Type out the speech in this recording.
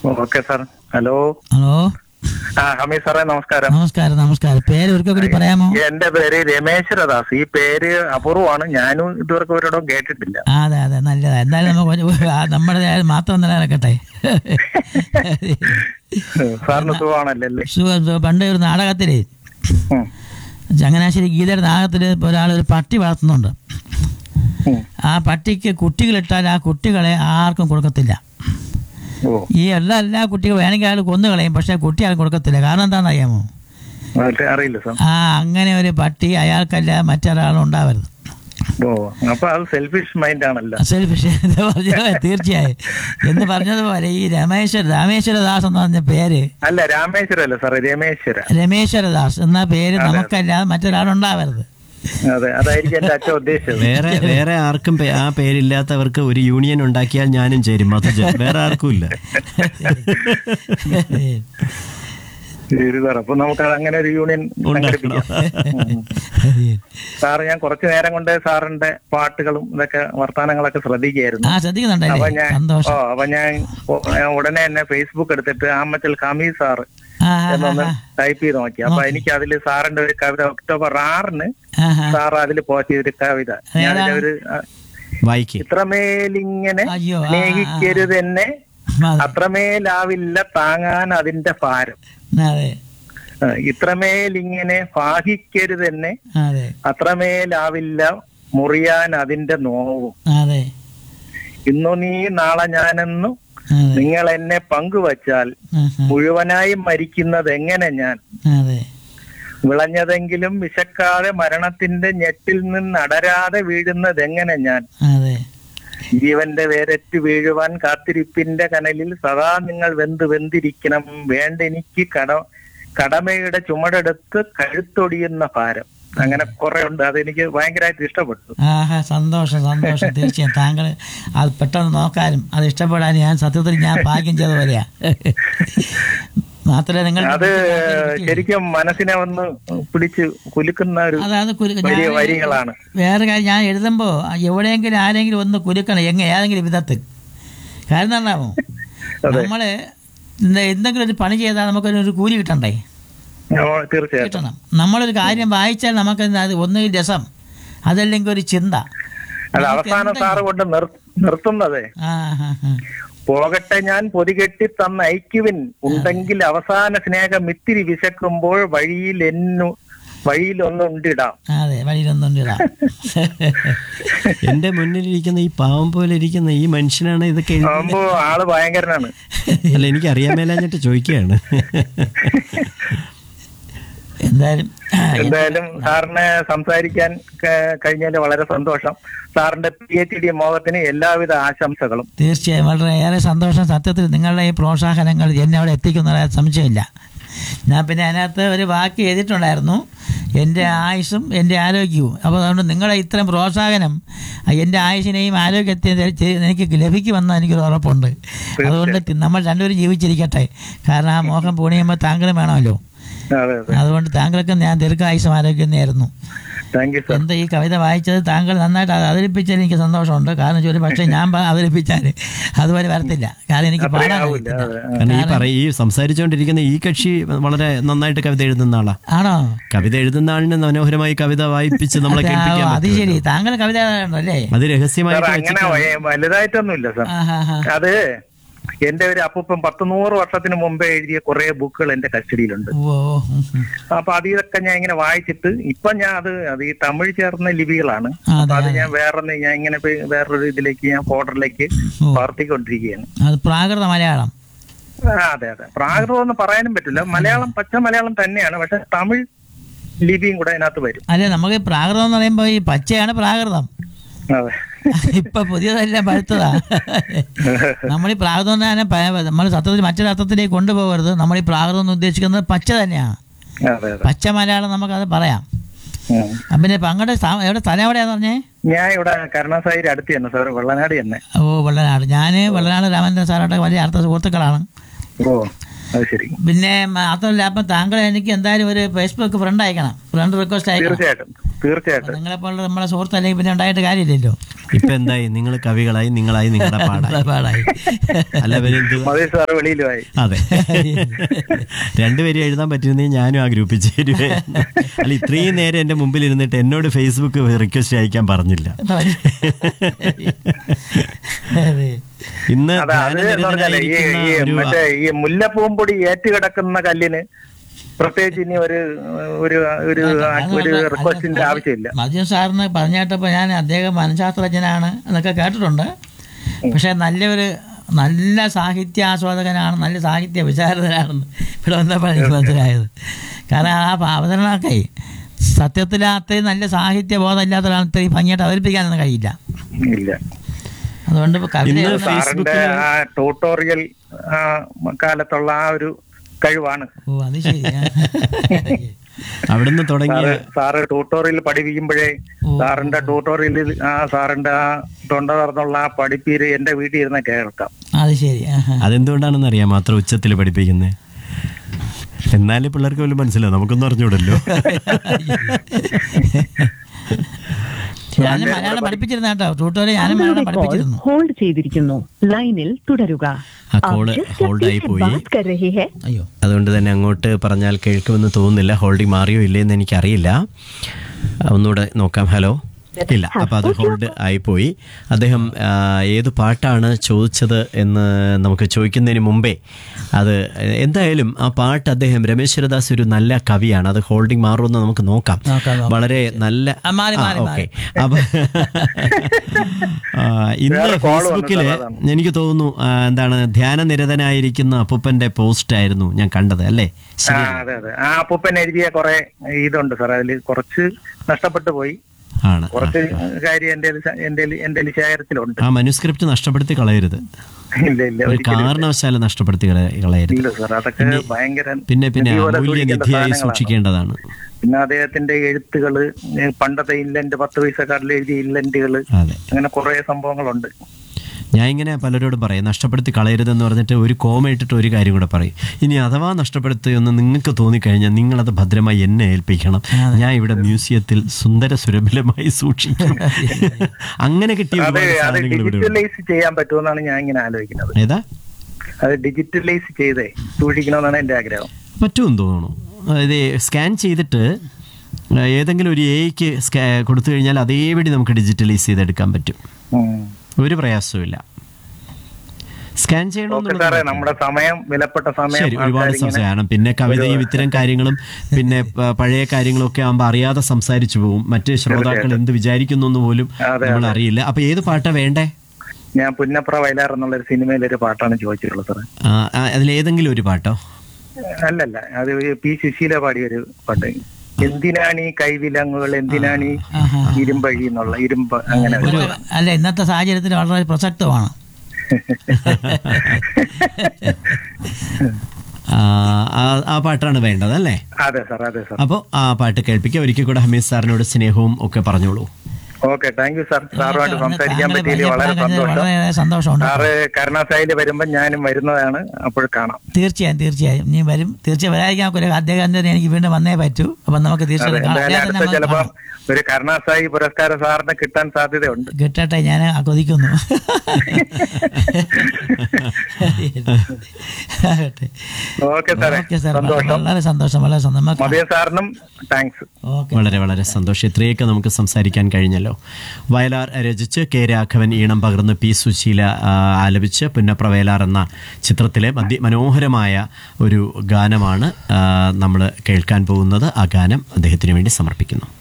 Okay sir hello hello ആ ഹമീദ് സാറേ നമസ്കാരം നമസ്കാരം നമസ്കാരം പേര് ഒരിക്കൽ കൂടി പറയാമോ എന്റെ പേര് രമേശ്വരദാസ് ഈ പേര് അപൂർവമാണ് ഞാനും ഇതുവരെ ഒരിടവും കേട്ടിട്ടില്ല ആ, അതെ അതെ നല്ലതാ എന്തായാലും നമുക്ക് ഒരു- ആ, നമ്മുടെ കാര്യം മാത്രം നിലനിൽക്കട്ടെ സാറിന് സുഖമാണല്ലേ അല്ലേ സുഖം, സുഖം. പണ്ട് ഒരു നാടകത്തില് ഉം. ചങ്ങനാശ്ശേരി ഗീതയുടെ നാടകത്തില് ഒരാൾ ഒരു പട്ടി വളർത്തുന്നുണ്ട് ഉം. ആ പട്ടിക്ക് കുട്ടികളിട്ടാൽ ആ കുട്ടികളെ ആർക്കും കൊടുക്കത്തില്ല ഓ ഈ എല്ലാ എല്ലാ കുട്ടികളും വേണമെങ്കിൽ അയാൾ കൊന്നു കളയും പക്ഷെ കുട്ടി അയാൾ കൊടുക്കത്തില്ല കാരണം എന്താണെന്ന് അറിയാമോ അത് അറിയില്ല സാർ ആ അങ്ങനെ ഒരു പട്ടി അയാൾക്കല്ല മറ്റൊരാളും ഉണ്ടാവരുത് ഓ അപ്പൊ അത് സെൽഫിഷ് മൈൻഡ് ആണല്ലോ സെൽഫിഷ് എന്ന് പറഞ്ഞ തീർച്ചയായും എന്ന് പറഞ്ഞതുപോലെ ഈ രമേശ്വര രാമേശ്വരദാസ് എന്ന് പറഞ്ഞ പേര് അല്ല രാമേശ്വര അല്ല സാറേ രമേശ്വര രമേശ്വരദാസ് എന്ന പേര് നമുക്കല്ലാതെ മറ്റൊരാളുണ്ടാവരുത് അതെ അതായിരിക്കും എന്റെ അച്ഛൻ ഉദ്ദേശിച്ചത് വേറെ വേറെ ആർക്കും പേ- ആ പേരില്ലാത്തവർക്ക് ഒരു യൂണിയൻ ഉണ്ടാക്കിയാൽ ഞാനും ചേരും മധുജ വേറെ ആർക്കും ഇല്ല ശരി സാർ അപ്പൊ നമുക്ക് അത് അങ്ങനെ ഒരു യൂണിയൻ സംഘടിപ്പിക്കാം ഉം. സാറ് ഞാൻ കുറച്ചു നേരം കൊണ്ട് സാറിന്റെ പാട്ടുകളും ഇതൊക്കെ വർത്താനങ്ങളൊക്കെ ശ്രദ്ധിക്കുകയായിരുന്നു ആ അപ്പൊ ശ്രദ്ധിക്കുന്നുണ്ടല്ലേ ഞാൻ ഓ സന്തോഷം അപ്പൊ ഞാൻ ഓ, ഞാൻ ഉടനെ തന്നെ ഫേസ്ബുക്ക് എടുത്തിട്ട് ആമച്ചൽ ഹമീദ് സാറ് ആ, ആ, എന്നൊന്ന് ആ, ടൈപ്പ് ചെയ്ത് നോക്കി അപ്പൊ എനിക്ക് അതിൽ സാറിന്റെ ഒരു കവിത ഒക്ടോബർ ആറിന് ആ, ആ. സാർ അതിൽ പോസ്റ്റ് ചെയ്തൊരു കവിത ഞാൻ അതിലെ ഒരു ആ, വായിക്കും ഇത്രമേലിങ്ങനെ അയ്യോ, ആ, ആ, ആ. സ്നേഹിക്കരുത് എന്നെ അതെ, അത്രമേലാവില്ല താങ്ങാൻ അതിന്റെ ഭാരം അതെ ആ, ഇത്രമേലിങ്ങനെ ഭാഗിക്കരുത് എന്നെ അതെ അത്രമേലാവില്ല മുറിയാൻ അതിന്റെ നോവും അതെ ഇന്നു നീ നാളെ ഞാനെന്നു അതെ നിങ്ങൾ എന്നെ പങ്കുവച്ചാൽ ആ, ആ, മുഴുവനായി മരിക്കുന്നത് എങ്ങനെ ഞാൻ അതെ വിളഞ്ഞതെങ്കിലും വിശക്കാതെ മരണത്തിന്റെ ഞെട്ടിൽ നിന്ന് അടരാതെ വീഴുന്നത് എങ്ങനെ ഞാൻ അതെ ജീവന്റെ വേരറ്റ് വീഴുവാൻ കാത്തിരിപ്പിന്റെ കനലിൽ സദാ നിങ്ങൾ വെന്ത് വെന്തിരിക്കണം വേണ്ട എനിക്ക് കട കടമയുടെ ചുമടെടുത്ത് കഴുത്തൊടിയുന്ന ഭാരം അങ്ങനെ കുറെ ഉണ്ട് അതെനിക്ക് ഭയങ്കരമായിട്ട് ഇഷ്ടപ്പെട്ടു ആഹാ സന്തോഷം സന്തോഷം തീർച്ചയായും താങ്കൾ അത് പെട്ടെന്ന് നോക്കാനും അത് ഇഷ്ടപ്പെടാനും ഞാൻ സത്യത്തിൽ ഞാൻ ഭാഗ്യം ചെയ്ത പോലെയാ മാത്രമല്ല നിങ്ങൾ അത് ശരിക്കും മനസ്സിനെ ഒന്ന് പിടിച്ച് കുലുക്കുന്ന ഒരു അതാണ് കുരു- വലിയ ഞാൻ- വരികളാണ് വേറെ കാര്യം ഞാൻ എഴുതുമ്പോൾ എവിടെയെങ്കിലും ആരെങ്കിലും ഒന്ന് കുലുക്കണം എങ്ങനെ ഏതെങ്കിലും വിധത്തിൽ കാരണം എന്താണോ നമ്മള് ഇന്ന് എന്തെങ്കിലും ഒരു പണി ചെയ്താൽ നമുക്കൊരു കൂലി കിട്ടണ്ടേ ഓ, തീർച്ചയായിട്ടും കിട്ടണം നമ്മളൊരു കാര്യം വായിച്ചാൽ നമുക്ക് അത് ഒന്നുകിൽ രസം അതല്ലെങ്കിൽ ഒരു ചിന്ത അത് അവസാനം സാറ് കൊണ്ട് നിർ- നിർത്തുന്നതേ ആ ഹാ ഹാ പോകട്ടെ ഞാൻ പൊതികെട്ടി തന്ന ഐക്യുവിൻ ഉണ്ടെങ്കിൽ അവസാന സ്നേഹം ഇത്തിരി വിശക്കുമ്പോൾ വഴിയിൽ എന്നു വഴിയിൽ ഒന്നുണ്ടിടാം അതെ വഴിയിലൊന്നും ഇടാം എന്റെ മുന്നിലിരിക്കുന്ന ഈ പാവം പോലെ ഇരിക്കുന്ന ഈ മനുഷ്യനാണ് ഇതൊക്കെ എഴുതി ആകുമ്പോ ആള് ഭയങ്കരനാണ് അല്ല എനിക്ക് അറിയാൻ മേലാഞ്ഞിട്ട് ചോദിക്കുകയാണ് എന്തായാലും എന്തായാലും സാറിനെ സംസാരിക്കാൻ ക- കഴിഞ്ഞതിൽ വളരെ സന്തോഷം സാറിന്റെ പി എച്ച് ഡി മോഹത്തിന് എല്ലാവിധ ആശംസകളും തീർച്ചയായും വളരെ ഏറെ സന്തോഷം സത്യത്തിൽ നിങ്ങളുടെ ഈ പ്രോത്സാഹനങ്ങൾ എന്നെ അവിടെ എത്തിക്കുന്ന സംശയമില്ല ഞാൻ പിന്നെ അതിനകത്ത് ഒരു വാക്ക് എഴുതിയിട്ടുണ്ടായിരുന്നു എൻ്റെ ആയുസ്സും എൻ്റെ ആരോഗ്യവും അപ്പോൾ അതുകൊണ്ട് നിങ്ങളുടെ ഇത്തരം പ്രോത്സാഹനം എൻ്റെ ആയുസിനെയും ആരോഗ്യത്തെയും എനിക്ക് ലഭിക്കുമെന്ന് എനിക്കൊരു ഉറപ്പുണ്ട് അതുകൊണ്ട് നമ്മൾ രണ്ടുപേരും ജീവിച്ചിരിക്കട്ടെ കാരണം ആ മോഹം പൂണിയുമ്പോൾ താങ്കളും വേണമല്ലോ അതെ അതെ അതുകൊണ്ട് താങ്കൾക്ക് ഞാൻ ദീർഘായുസം ആരോഗ്യം താങ്ക് യു സാർ എന്താ ഈ കവിത വായിച്ചത് താങ്കൾ നന്നായിട്ട് അത് അവതരിപ്പിച്ചതിൽ എനിക്ക് സന്തോഷമുണ്ട് കാരണം ഒരു പക്ഷേ ഞാൻ പ- അവതരിപ്പിച്ചാൽ അതുപോലെ വരത്തില്ല കാരണം എനിക്ക് അത്രയും പാടാൻ ആവില്ല അറിയത്തില്ല. അതെ കാരണം ഈ പറ ഈ സംസാരിച്ചുകൊണ്ടിരിക്കുന്ന ഈ കക്ഷി വളരെ നന്നായിട്ട് കവിത എഴുതുന്ന ആളാ ആണോ കവിത എഴുതുന്ന ആളിന് മനോഹരമായി കവിത വായിപ്പിച്ച് നമ്മളെ അതെ, ആ, കേൾപ്പിക്കാൻ അത് പറ്റും. ശരി താങ്കൾ കവിത എഴുതാറുണ്ടല്ലേ അത് രഹസ്യമായിട്ട് സാർ അങ്ങനെ വെച്ചിട്ട് വ- വലുതായിട്ടൊന്നുമില്ല സാർ ആ ഹാ ഹാ അത് എന്റെ ഒരു അപ്പൂപ്പൻ പത്ത് നൂറ് വർഷത്തിന് മുമ്പേ എഴുതിയ കുറെ ബുക്കുകൾ എന്റെ കസ്റ്റഡിയിലുണ്ട് ഓ ഉം, ഉം. അപ്പൊ അത് ഇതൊക്കെ ഞാൻ ഇങ്ങനെ വായിച്ചിട്ട് ഇപ്പൊ ഞാൻ അത് അത് ഈ തമിഴ് ചേർന്ന ലിപികളാണ് ആ, അപ്പൊ അതെ അത് ഞാൻ വേറൊന്ന് ഞാൻ ഇങ്ങനെ പോയി വേറൊരു ഇതിലേക്ക് ഞാൻ ഫോർഡറിലേക്ക് ഓ. വളർത്തിക്കൊണ്ടിരിക്കുകയാണ് അത് പ്രാകൃത മലയാളം ആ, അതെ അതെ പ്രാകൃതം എന്ന് പറയാനും പറ്റില്ല മലയാളം പച്ച മലയാളം തന്നെയാണ് പക്ഷെ തമിഴ് ലിപിയും കൂടെ അതിനകത്ത് വരും അല്ലെ നമുക്ക് പ്രാകൃതം എന്ന് പറയുമ്പോൾ ഈ പച്ചയാണ് പ്രാകൃതം അതെ ഇപ്പൊ പുതിയതെല്ലാം പഴുത്തതാ നമ്മൾ ഈ പ്രാകൃതം തന്നെ നമ്മൾ സത്യത്തിൽ മറ്റൊരർത്ഥത്തിലേക്ക് കൊണ്ടുപോകരുത് നമ്മൾ ഈ പ്രാകൃതം എന്ന് ഉദ്ദേശിക്കുന്നത് പച്ച തന്നെയാണ് അതെ അതെ പച്ച മലയാളം നമുക്കത് പറയാം ഉം. ആ, പിന്നെ ഇപ്പൊ അങ്ങോട്ട് സ്ഥ- എവിടെ സ്ഥലം എവിടെയാന്ന് പറഞ്ഞേ ഞാൻ ഇവിടെ കരുണാസായി അടുത്ത് തന്നെ സാർ വെള്ളനാട് തന്നെ ഓ വെള്ളനാട് ഞാൻ വെള്ളനാട് രാമചന്ദ്രൻ സാറായിട്ട് വലിയ അടുത്ത സുഹൃത്തുക്കളാണ് ഓ അത് ശരി പിന്നെ മാത്രമല്ല അപ്പം താങ്കൾ എനിക്ക് എന്തായാലും ഒരു ഫേസ്ബുക്ക് ഫ്രണ്ട് അയക്കണം ഫ്രണ്ട് റിക്വസ്റ്റ് അയക്കണം തീർച്ചയായിട്ടും തീർച്ചയായിട്ടും നിങ്ങളെപ്പോലുള്ള നമ്മളെ സുഹൃത്ത് അല്ലെങ്കിൽ പിന്നെ ഉണ്ടായിട്ട് കാര്യമില്ലല്ലോ ഇപ്പൊ എന്തായി നിങ്ങൾ കവികളായി നിങ്ങളായി നിങ്ങളുടെ പാടായി പാടായി അല്ല ഇവരെന്ത് മതേഷ് സാറ് വെളിയിലുമായി അതെ രണ്ടുപേരും എഴുതാൻ പറ്റുന്നെങ്കിൽ ഞാനും ആ ഗ്രൂപ്പിൽ ചേരുവേ അല്ല ഇത്രയും നേരം എന്റെ മുമ്പിൽ ഇരുന്നിട്ട് എന്നോട് ഫേസ്ബുക്ക് റിക്വസ്റ്റ് അയക്കാൻ പറഞ്ഞില്ല അതെ. ഇന്ന് അതെ അത് എന്ന് പറഞ്ഞാലേ ഈ ഈ ധ്യാനനിരതനായിരിക്കുന്ന ഒരു മറ്റേ ഈ മുല്ലപ്പൂമ്പൊടി ഏറ്റുകിടക്കുന്ന കല്ലിന് പ്രത്യേകിച്ച് ഇനി ഒരു ഒരു ഒരു ഒരു റിക്വസ്റ്റിന്റെ ആവശ്യമില്ല മദ്യം സാറിന് പറഞ്ഞിട്ടപ്പോൾ ഞാൻ അദ്ദേഹം മനഃശാസ്ത്രജ്ഞനാണ് എന്നൊക്കെ കേട്ടിട്ടുണ്ട് പക്ഷെ നല്ലൊരു നല്ല സാഹിത്യ ആസ്വാദകനാണ് നല്ല സാഹിത്യ വിചാരകനാണെന്ന് ഇവിടെ വന്നപ്പോൾ എനിക്ക് മനസ്സിലായത് കാരണം ആ അവതരണമൊക്കെ സത്യത്തിൽ അത്രയും നല്ല സാഹിത്യ ബോധം ഇല്ലാത്ത ഒരാൾ ഇത്രയും ഭംഗിയായിട്ട് അവതരിപ്പിക്കാനൊന്നും കഴിയില്ല ഇല്ല അതുകൊണ്ട് ഇപ്പൊ കവിത ഇന്ന് എഴുതാൻ- സാറിന്റെ ഫേസ്ബുക്കില് ആ ട്യൂട്ടോറിയൽ കാലത്തുള്ള ആ ഒരു കഴിവാണ് ഓ അത് ശരി അവിടുന്ന് തുടങ്ങിയ സാറ് സാറ് ട്യൂട്ടോറിയൽ പഠിപ്പിക്കുമ്പോഴേ സാറിന്റെ ട്യൂട്ടോറിയലിൽ ആ സാറിന്റെ ആ തൊണ്ട തുറന്നുള്ള ആ പഠിപ്പീര് എന്റെ വീട്ടിൽ ഇരുന്ന് കേൾക്കാം അത് ശരി ആഹാ. അതെന്തുകൊണ്ടാണെന്ന് അറിയാം മാത്രം ഉച്ചത്തിൽ പഠിപ്പിക്കുന്നത് എന്നാലും പിള്ളേർക്ക് വല്ലതും മനസ്സിലാവും നമുക്കൊന്നും അറിഞ്ഞൂടല്ലോ ഞാനും മലയാളം പഠിപ്പിച്ചിരുന്ന കേട്ടോ ട്യൂട്ടോറിയൽ ഞാനും മലയാളം കോൾ പഠിപ്പിച്ചിരുന്നു ഹോൾഡ് ചെയ്തിരിക്കുന്നു ലൈനിൽ തുടരുക ആ കോള് आप जिस ഹോൾഡ് ആയി व्यक्ति से പോയി बात कर रहे हैं അയ്യോ അതുകൊണ്ട് തന്നെ അങ്ങോട്ട് പറഞ്ഞാൽ കേൾക്കുമെന്ന് തോന്നുന്നില്ല ഹോൾഡിംഗ് മാറിയോ ഇല്ലേന്ന് എനിക്കറിയില്ല ഒന്നുകൂടെ നോക്കാം ഹലോ ഇല്ല അപ്പോൾ അത് ഹോൾഡ് ആയിപ്പോയി അദ്ദേഹം ആ, ഏത് പാട്ടാണ് ചോദിച്ചത് എന്ന് നമുക്ക് ചോദിക്കുന്നതിന് മുമ്പേ അത് എന്തായാലും ആ പാട്ട് അദ്ദേഹം രമേശ്വരദാസ് ഒരു നല്ല കവിയാണ് അത് ഹോൾഡിംഗ് മാറുമെന്ന് നമുക്ക് നോക്കാം നോക്കാം, നോക്കാം. വളരെ നല്ല ആ, മാറി, മാറി, ഓക്കെ അപ്പൊ ആ, ഇന്ന് വേറെ call വന്നു, ഫേസ്ബുക്കില് സാർ, അതാണ്. എനിക്ക് തോന്നുന്നു ആ, എന്താണ് ധ്യാനനിരതനായിരിക്കുന്ന അപ്പൂപ്പന്റെ പോസ്റ്റ് ആയിരുന്നു ഞാൻ കണ്ടത് അല്ലേ ആ ശരി അതെ അതെ ആ അപ്പൂപ്പൻ എഴുതിയ കുറെ ഇതുണ്ട് സാർ അതിൽ കുറച്ച് നഷ്ടപ്പെട്ടു പോയി ആണ് കുറച്ച് കാര്യം എന്റെ എന്റെ എന്റെ ശേഖരത്തിലുണ്ട് ആ മനുസ്ക്രിപ്റ്റ് നഷ്ടപ്പെടുത്തി കളയരുത് ഇല്ല ഇല്ല ഒരു ഒരിക്കലും ഇല്ല. കാരണവശാലും നഷ്ടപ്പെടുത്തി കളയ- കളയരുത് ഇല്ല സാർ അതൊക്കെ ഭയങ്കര പിന്നെ പിന്നെ നിധി പോലെ സൂക്ഷിക്കേണ്ട അമൂല്യനിധിയായി സാധനങ്ങളാണ്. സൂക്ഷിക്കേണ്ടതാണ് പിന്നെ അദ്ദേഹത്തിന്റെ എഴുത്തുകള് ഏ, പണ്ടത്തെ ഇല്ലന്റ് പത്ത് പൈസക്കാരിൽ എഴുതിയ ഇല്ലന്റുകള് അതെ അങ്ങനെ കുറെ സംഭവങ്ങളുണ്ട് ഞാൻ ഇങ്ങനെ പലരോടും പറയും നഷ്ടപ്പെടുത്തി കളയരുതെന്ന് പറഞ്ഞിട്ട് ഒരു കോമ ഇട്ടിട്ട് ഒരു കാര്യം കൂടെ പറയും ഇനി അഥവാ നഷ്ടപ്പെടുത്തിയെന്ന് നിങ്ങൾക്ക് തോന്നിക്കഴിഞ്ഞാൽ നിങ്ങളത് ഭദ്രമായി എന്നെ ഏൽപ്പിക്കണം ഞാൻ ഇവിടെ മ്യൂസിയത്തിൽ സുന്ദര സുരഭിലമായി സൂക്ഷിക്കും അങ്ങനെ കിട്ടിയ അത് ഒരുപാട് അത് സാധനങ്ങൾ ഇവിടെ ഉണ്ട്. ഡിജിറ്റലൈസ് ചെയ്യാൻ പറ്റുമെന്നാണ് ഞാൻ ഇങ്ങനെ ആലോചിക്കുന്നത് ഏതാ അത് ഡിജിറ്റലൈസ് ചെയ്തേ സൂക്ഷിക്കണമെന്നാണ് എന്റെ ആഗ്രഹം പറ്റുമെന്ന് തോന്നുന്നു അതായത് സ്കാൻ ചെയ്തിട്ട് ആ, ഏതെങ്കിലും ഒരു എയ്ക്ക് സ്കാ കൊടുത്തു കഴിഞ്ഞാൽ അതേപടി നമുക്ക് ഡിജിറ്റലൈസ് ചെയ്തെടുക്കാൻ പറ്റും ഉം. ഒരു പ്രയാസവും സ്കാൻ ഓക്കെ ചെയ്യണമെന്നുള്ള സാറേ നമ്മുടെ സമയം വിലപ്പെട്ട സമയം ശരി ഒരുപാട് ആൾക്കാരിങ്ങനെ- സംശയമാണ് പിന്നെ കവിതയും ഇത്തരം കാര്യങ്ങളും പിന്നെ പ- പഴയ കാര്യങ്ങളും ഒക്കെ ആകുമ്പോൾ അറിയാതെ സംസാരിച്ചു പോകും മറ്റ് ശ്രോതാക്കൾ എന്ത് വിചാരിക്കുന്നു എന്ന് പോലും അതെ, നമ്മൾ അറിയില്ല അപ്പൊ ഏത് പാട്ടാ വേണ്ടേ ഞാൻ പുന്നപ്ര വയലാർ എന്നുള്ള ഒരു സിനിമയിൽ ഒരു പാട്ടാണ് ചോദിച്ചിട്ടുള്ളത് സാറേ ആ, ആ, അതിലേതെങ്കിലും ഒരു പാട്ടോ അല്ലല്ല അത് ഒരു പി സുശീല പാടിയ ഒരു പാട്ട് എന്തിനാണ് ഈ കൈവിലങ്ങുകൾ എന്തിനാണ് ഈ ആഹാ. ഇരുമ്പഴി എന്നുള്ള ഇരുമ്പ് അങ്ങനെ ഒരു അല്ല ഇന്നത്തെ സാഹചര്യത്തിൽ വളരെ പ്രസക്തമാണ് ആ, ആ- ആ പാട്ടാണ് വേണ്ടത് അല്ലേ അതെ സാർ അതെ സാർ അപ്പോൾ ആ പാട്ട് കേൾപ്പിക്കുക ഒരിക്കൽ കൂടെ ഹമീദ് സാറിനോട് സ്നേഹവും ഒക്കെ പറഞ്ഞോളൂ ഓക്കെ താങ്ക് യു സാർ സാറുമായിട്ട് സംസാരിക്കാൻ താങ്കളെ പറ്റിയതിൽ വളരെ പരിചയപ്പെടാൻ കഴിഞ്ഞതിൽ സന്തോഷം വളരെ സന്തോഷമുണ്ട് സാറ് കരുണാസായിൽ വരുമ്പോൾ ഞാനും വരുന്നതാണ് അപ്പോൾ കാണാം തീർച്ചയായും തീർച്ചയായും നീ വരും തീർച്ചയായും വരാതിരിക്കാൻ ഒക്കില്ല അദ്ദേഹം തന്നെ എനിക്ക് വീണ്ടും വന്നേ പറ്റൂ അപ്പം നമുക്ക് അതെ തീർച്ചയായും കാണാം. എന്തായാലും അദ്ദേഹത്തെ അടുത്ത നമുക്ക് ചിലപ്പോ കാണാം. ഒരു കരുണാസായി പുരസ്കാരം സാറിന് കിട്ടാൻ സാധ്യതയുണ്ട് കിട്ടട്ടെ ഞാൻ കൊതിക്കുന്നു ആകട്ടെ. ഓക്കെ സാറേ ഓക്കെ സാർ സന്തോഷം വളരെ സന്തോഷം വളരെ സന്തോഷം നമുക്ക് മതിയ സാറിനും താങ്ക്സ് ഓക്കെ വളരെ വളരെ സന്തോഷം ഇത്രയൊക്കെ നമുക്ക് സംസാരിക്കാൻ കഴിഞ്ഞല്ലോ വയലാർ രചിച്ച് കെ രാഘവൻ ഈണം പകർന്ന് പി സുശീല ആ, ആലപിച്ച് പുന്നപ്ര വയലാർ എന്ന ചിത്രത്തിലെ മതി മനോഹരമായ ഒരു ഗാനമാണ് നമ്മൾ കേൾക്കാൻ പോകുന്നത് ആ ഗാനം അദ്ദേഹത്തിന് വേണ്ടി സമർപ്പിക്കുന്നു